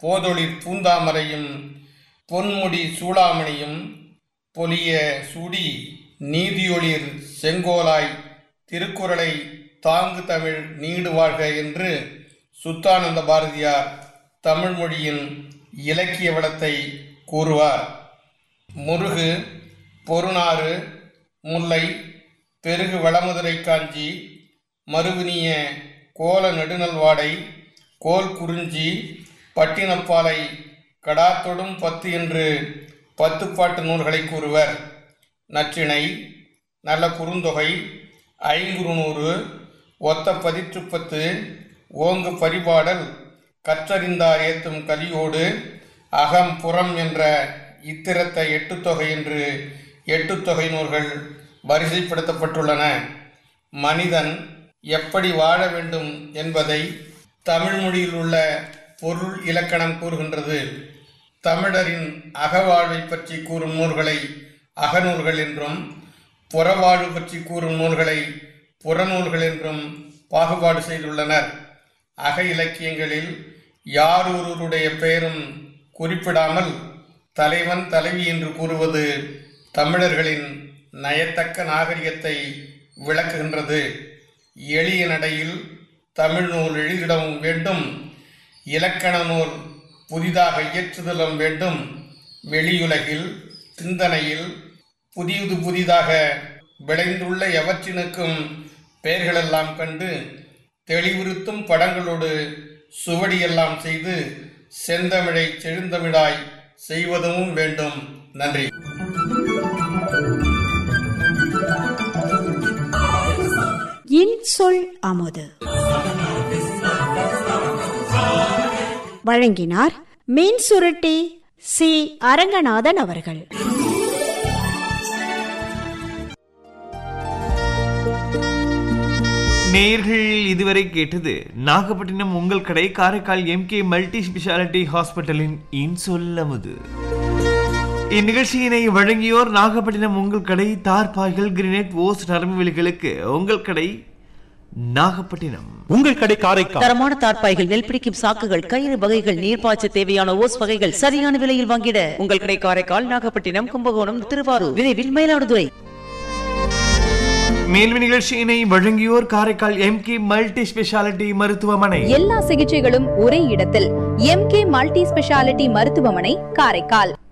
போதொளிர் பூந்தாமரையும் பொன்முடி சூளாமணியும் பொலிய சூடி நீதியொளிர் செங்கோலாய் திருக்குறளை தாங்கு தமிழ் நீடு வாழ்க என்று சுத்தானந்த பாரதியார் தமிழ் மொழியின் இலக்கிய வளத்தை கூறுவார் முருகு பொருநாறு முல்லை பெருகு வளமுதுரை காஞ்சி மறுவினிய கோல நெடுநல்வாடை கோல் குறிஞ்சி பட்டினப்பாலை கடாத்தொடும் பத்து என்று பத்து பாட்டு நூல்களை கூறுவர் நற்றிணை நல்ல குறுந்தொகை ஐங்குறுநூறு ஒத்த பதிற்றுப்பத்து ஓங்கு பரிபாடல் கற்றறிந்தார் ஏத்தும் கலியோடு அகம் புறம் என்ற இத்திரத்த எட்டுத்தொகை என்று எட்டுத்தொகை நூல்கள் வரிசைப்படுத்தப்பட்டுள்ளன மனிதன் எப்படி வாழ வேண்டும் என்பதை தமிழ் மொழியில் உள்ள பொருள் இலக்கணம் கூறுகின்றது தமிழரின் அகவாழ்வை பற்றி கூறும் நூல்களை அகநூல்கள் என்றும் புறவாழ்வு பற்றி கூறும் நூல்களை புறநூல்கள் என்றும் பாகுபாடு செய்துள்ளனர் அக இலக்கியங்களில் யாரொருவருடைய பெயரும் குறிப்பிடாமல் தலைவன் தலைவி என்று கூறுவது தமிழர்களின் நயத்தக்க நாகரிகத்தை விளக்குகின்றது எளிய நடையில் தமிழ் நூல் எழுதிடவும் வேண்டும் இலக்கண நூல் புதிதாக இயற்றுதலும் வேண்டும் வெளியுலகில் சிந்தனையில் புதியது புதிதாக விளைந்துள்ள எவற்றினுக்கும் பெயர்களெல்லாம் கண்டு தெளிவுறுத்தும் படங்களோடு சுவடியெல்லாம் செய்து செந்தமிழை செழுந்தமிழாய் செய்வதும் வேண்டும் நன்றி இன்சொல் அமுது வழங்கினார் மீன் சுருட்டி சி அரங்கநாதன் அவர்கள் நேர்கள் இதுவரை கேட்டது நாகப்பட்டினம் உங்கள் கடை காரைக்கால் எம்கே மல்டி ஸ்பெஷாலிட்டி ஹாஸ்பிட்டலின் இன்சொல்லமுது இந்நிகழ்ச்சியினை வழங்கியோர் நாகப்பட்டினம் உங்கள் கடை தார்பாய்கள் கிரினேட் ஓஸ் நரம்புவெளிகளுக்கு உங்கள் கடை நாகப்பட்டினம் உங்கள் கடை காரைக்கால் தரமான தார்ப்பாய்கள் நெல் பிடிக்கும் சாக்குகள் கயிறு வகைகள் நீர்ப்பாய்ச்ச தேவையான ஓஸ் வகைகள் சரியான விலையில் வாங்கிட உங்கள் கடை காரைக்கால் நாகப்பட்டினம் கும்பகோணம் திருவாரூர் விரைவில் மயிலாடுதுறை மேல்வி நிகழ்ச்சியினை வழங்கியோர் காரைக்கால் எம்கே மல்டி ஸ்பெஷாலிட்டி மருத்துவமனை எல்லா சிகிச்சைகளும் ஒரே இடத்தில் எம்கே மல்டி ஸ்பெஷாலிட்டி மருத்துவமனை காரைக்கால்